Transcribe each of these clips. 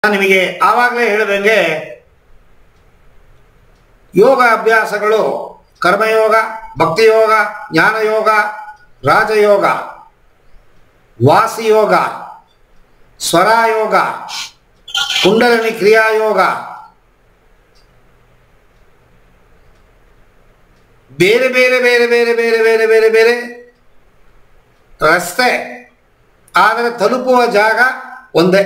ನಾನು ನಿಮಗೆ ಆವಾಗಲೇ ಹೇಳಿದಂಗೆ ಯೋಗ ಅಭ್ಯಾಸಗಳು ಕರ್ಮಯೋಗ ಭಕ್ತಿಯೋಗ ಜ್ಞಾನಯೋಗ ರಾಜಯೋಗ ವಾಸಿಯೋಗ ಸ್ವರಾಯೋಗ ಕುಂಡಲಿನಿ ಕ್ರಿಯಾಯೋಗ ಬೇರೆ ಬೇರೆ ಬೇರೆ ಬೇರೆ ಬೇರೆ ಬೇರೆ ಬೇರೆ ಬೇರೆ ರಸ್ತೆ ಆದರೆ ತಲುಪುವ ಜಾಗ ಒಂದೇ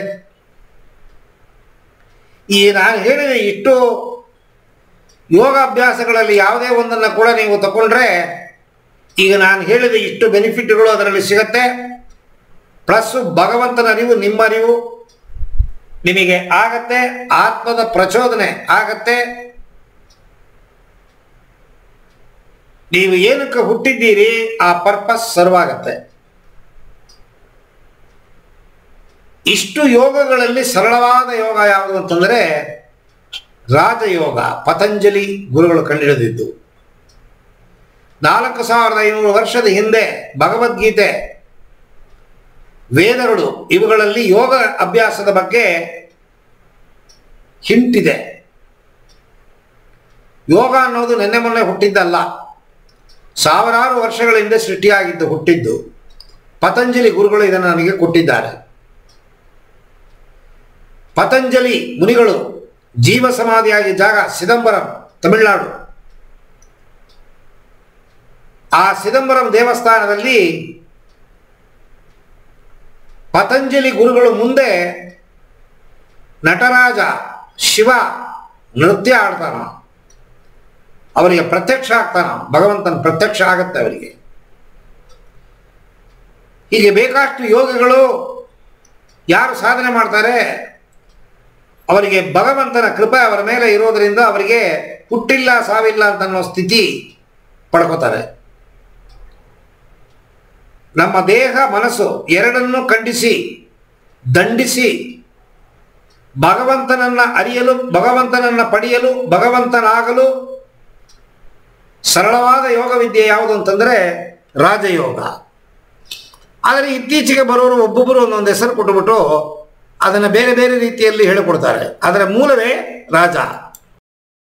ಈ ನಾನು ಹೇಳಿದ ಇಷ್ಟು ಯೋಗಾಭ್ಯಾಸಗಳಲ್ಲಿ ಯಾವುದೇ ಒಂದನ್ನು ಕೂಡ ನೀವು ತಗೊಂಡ್ರೆ ಈಗ ನಾನು ಹೇಳಿದ ಇಷ್ಟು ಬೆನಿಫಿಟ್ಗಳು ಅದರಲ್ಲಿ ಸಿಗತ್ತೆ ಪ್ಲಸ್ ಭಗವಂತನ ಅರಿವು ನಿಮ್ಮ ಅರಿವು ನಿಮಗೆ ಆಗತ್ತೆ ಆತ್ಮದ ಪ್ರಚೋದನೆ ಆಗತ್ತೆ ನೀವು ಏನಕ್ಕೆ ಹುಟ್ಟಿದ್ದೀರಿ ಆ ಪರ್ಪಸ್ ಸರ್ವ್ ಆಗತ್ತೆ ಇಷ್ಟು ಯೋಗಗಳಲ್ಲಿ ಸರಳವಾದ ಯೋಗ ಯಾವುದು ಅಂತಂದರೆ ರಾಜಯೋಗ ಪತಂಜಲಿ ಗುರುಗಳು ಕಂಡುಹಿಡಿದಿದ್ದು ನಾಲ್ಕು ಸಾವಿರದ ಐನೂರು ವರ್ಷದ ಹಿಂದೆ ಭಗವದ್ಗೀತೆ ವೇದಗಳು ಇವುಗಳಲ್ಲಿ ಯೋಗ ಅಭ್ಯಾಸದ ಬಗ್ಗೆ ಹಿಂಟಿದೆ ಯೋಗ ಅನ್ನೋದು ನೆನ್ನೆ ಮೊನ್ನೆ ಹುಟ್ಟಿದ್ದಲ್ಲ ಸಾವಿರಾರು ವರ್ಷಗಳ ಹಿಂದೆ ಸೃಷ್ಟಿಯಾಗಿದ್ದು ಹುಟ್ಟಿದ್ದು ಪತಂಜಲಿ ಗುರುಗಳು ಇದನ್ನು ನನಗೆ ಕೊಟ್ಟಿದ್ದಾರೆ ಪತಂಜಲಿ ಮುನಿಗಳು ಜೀವ ಸಮಾಧಿಯಾಗಿ ಜಾಗ ಸಿದಂಬರಂ ತಮಿಳುನಾಡು ಆ ಸಿದಂಬರಂ ದೇವಸ್ಥಾನದಲ್ಲಿ ಪತಂಜಲಿ ಗುರುಗಳು ಮುಂದೆ ನಟರಾಜ ಶಿವ ನೃತ್ಯ ಆಡ್ತಾನ ಅವರಿಗೆ ಪ್ರತ್ಯಕ್ಷ ಆಗ್ತಾನ ಭಗವಂತನ ಪ್ರತ್ಯಕ್ಷ ಆಗತ್ತೆ ಅವರಿಗೆ ಹೀಗೆ ಬೇಕಾಷ್ಟು ಯೋಗಿಗಳು ಯಾರು ಸಾಧನೆ ಮಾಡ್ತಾರೆ ಅವರಿಗೆ ಭಗವಂತನ ಕೃಪೆ ಅವರ ಮೇಲೆ ಇರೋದರಿಂದ ಅವರಿಗೆ ಹುಟ್ಟಿಲ್ಲ ಸಾವಿಲ್ಲ ಅಂತ ಅನ್ನೋ ಸ್ಥಿತಿ ಪಡ್ಕೋತಾರೆ ನಮ್ಮ ದೇಹ ಮನಸ್ಸು ಎರಡನ್ನೂ ಖಂಡಿಸಿ ದಂಡಿಸಿ ಭಗವಂತನನ್ನ ಅರಿಯಲು ಭಗವಂತನನ್ನ ಪಡೆಯಲು ಭಗವಂತನಾಗಲು ಸರಳವಾದ ಯೋಗ ವಿದ್ಯೆ ಯಾವುದು ಅಂತಂದರೆ ರಾಜಯೋಗ ಆದರೆ ಇತ್ತೀಚೆಗೆ ಬರೋರು ಒಬ್ಬೊಬ್ಬರು ಒಂದೊಂದು ಹೆಸರು ಕೊಟ್ಟುಬಿಟ್ಟು ಅದನ್ನು ಬೇರೆ ಬೇರೆ ರೀತಿಯಲ್ಲಿ ಹೇಳಿಕೊಡ್ತಾರೆ ಅದರ ಮೂಲವೇ ರಾಜ